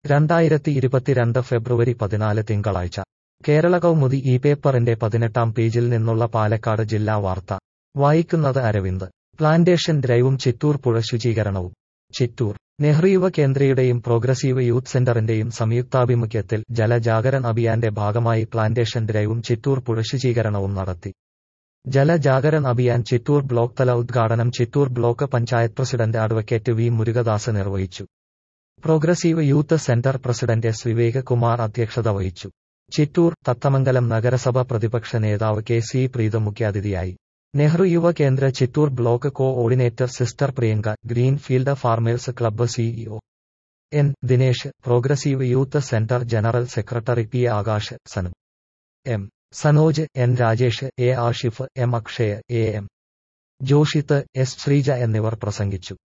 രണ്ടായിരത്തി ഇരുപത്തിരണ്ട് ഫെബ്രുവരി പതിനാല് തിങ്കളാഴ്ച കേരള കൗമുദി ഈ പേപ്പറിന്റെ പതിനെട്ടാം പേജിൽ നിന്നുള്ള പാലക്കാട് ജില്ലാ വാർത്ത വായിക്കുന്നത് അരവിന്ദ് പ്ലാന്റേഷൻ ഡ്രൈവും ചിറ്റൂർ പുഴ ശുചീകരണവും ചിറ്റൂർ നെഹ്റു യുവ കേന്ദ്രയുടെയും പ്രോഗ്രസീവ് യൂത്ത് സെന്ററിന്റെയും സംയുക്താഭിമുഖ്യത്തിൽ ജലജാഗരൺ അഭിയാന്റെ ഭാഗമായി പ്ലാന്റേഷൻ ഡ്രൈവും ചിറ്റൂർ പുഴ ശുചീകരണവും നടത്തി ജലജാഗരൺ അഭിയാൻ ചിറ്റൂർ ബ്ലോക്ക് തല ഉദ്ഘാടനം Chittur block panchayat president advocate V Murukadas നിർവഹിച്ചു progressive youth centre president S Vivek Kumar അധ്യക്ഷത വഹിച്ചു ചിറ്റൂർ തത്തമംഗലം നഗരസഭ പ്രതിപക്ഷ നേതാവ് കെ സി പ്രീത മുഖ്യാതിഥിയായി Nehru Yuva Kendra Chittur block coordinator sister Priyanka greenfield farmers club CEO N Dinesh progressive youth centre general secretary P Akash Sanam M Sanoj N Rajesh A Ashif M Akshay A M Joshith S Sreeja എന്നിവർ പ്രസംഗിച്ചു